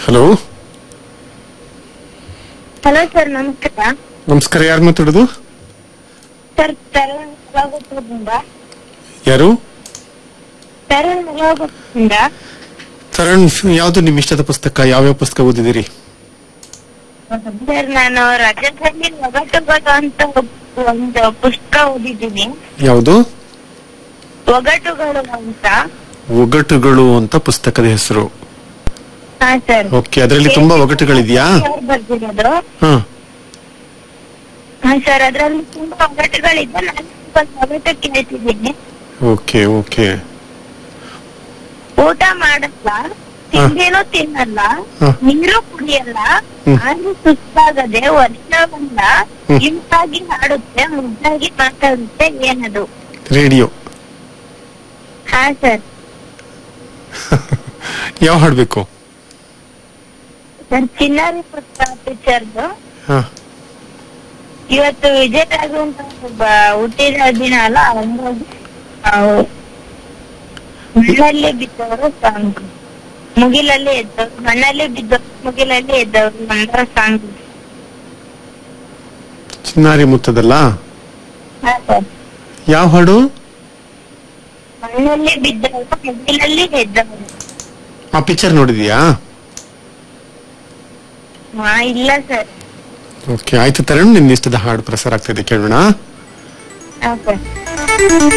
Hello hello sir ನಮಸ್ಕಾರ ನಮಸ್ಕಾರ ಯಾರು ಮಾತಾಡೋದು ಸರ್ ತರುಣ್ ಮುಳಗುತ್ತದಿಂದ ಯಾರು ತರುಣ್ ಮುಳಗುತ್ತದಿಂದ ತರಣ್ ಯಾವ್ದು ನಿಮ್ ಇಷ್ಟದ ಪುಸ್ತಕ ಯಾವ್ಯಾವ ಪುಸ್ತಕ ಓದಿದಿರಿ ಸರ್ ನಾನು ರಜದಲ್ಲಿ ಒಗಟುಗಳು ಅಂತ ಒಂದು ಪುಸ್ತಕ ಓದಿದ್ದೀನಿ ಯಾವುದು ಒಗಟುಗಳು ಅಂತ ಒಗಟುಗಳು ಅಂತ ಪುಸ್ತಕದ ಹೆಸರು ಹಾ ಸರ್ ಓಕೆ ಅದರಲ್ಲಿ ತುಂಬಾ ಒಗಟುಗಳಿದ್ಯಾ ಯಾರು ಬರ್ದಿರೋದು ಹಾ ಹಾ ಸರ್ ಅದ್ರಲ್ಲಿ ತುಂಬಾ ಒಗಟುಗಳಿದೆ ನಾನು ಒಂದು ಒಗಟು ಕೇಳ್ತಿದ್ದೀನಿ ಓಕೆ ಓಕೆ ಊಟ ಮಾಡಲ್ಲ ತಿಂಡಿನೂ ತಿನ್ನಲ್ಲ ಹ. ನೀರು ಕುಡಿಯಲ್ಲ ಹ್ಮ್. ಆದ್ರೂ ಸುಸ್ತಾಗದೆ ವರ್ಷವನ್ನ ಹ್ಮ್. ಇಂಪಾಗಿ ಹಾಡುತ್ತೆ ಮುದ್ದಾಗಿ ಮಾತಾಡುತ್ತೆ ಏನದು ರೇಡಿಯೋ ಹಾ ಸರ್ ಯಾವ ಹಾಡ್ಬೇಕು ಸರ್ ಚಿನ್ನಾರಿ ಪುತ್ರ ಪಿಕ್ಚರ್ದು ಹಾ ಇವತ್ತು ವಿಜಯ ರಾಘವಂತ ಒಬ್ಬ ಹುಟ್ಟಿದ ದಿನ ಅಲ್ಲ ಹಂಗಾಗಿ ಮಣ್ಣಲ್ಲಿ ಬಿದ್ದವರು ಸಾಂಗ್ ಮುಗಿಲಲ್ಲಿ ಎದ್ದವರು ಮಣ್ಣಲ್ಲಿ ಬಿದ್ದವರು ಮುಗಿಲಲ್ಲಿ ಎದ್ದವರು ಅನ್ನೋ ಸಾಂಗ್ ಚಿನ್ನಾರಿ ಮುತ್ತದಲ್ಲ ಹಾ ಸರ್ ಯಾವ ಹಾಡು ಮಣ್ಣಲ್ಲಿ ಬಿದ್ದವರು ಮುಗಿಲಲ್ಲಿ ಎದ್ದವರು ಆ ಪಿಕ್ಚರ್ ನೋಡಿದ್ಯಾ ಹಾ ಇಲ್ಲ ಸರ್ ಓಕೆ ಆಯ್ತು ತರಣ್ ನಿನ್ನ ಇಷ್ಟದ ಹಾಡು ಪ್ರಸಾರ ಆಗ್ತಿದೆ ಕೇಳೋಣ ಹಾ ಸರ್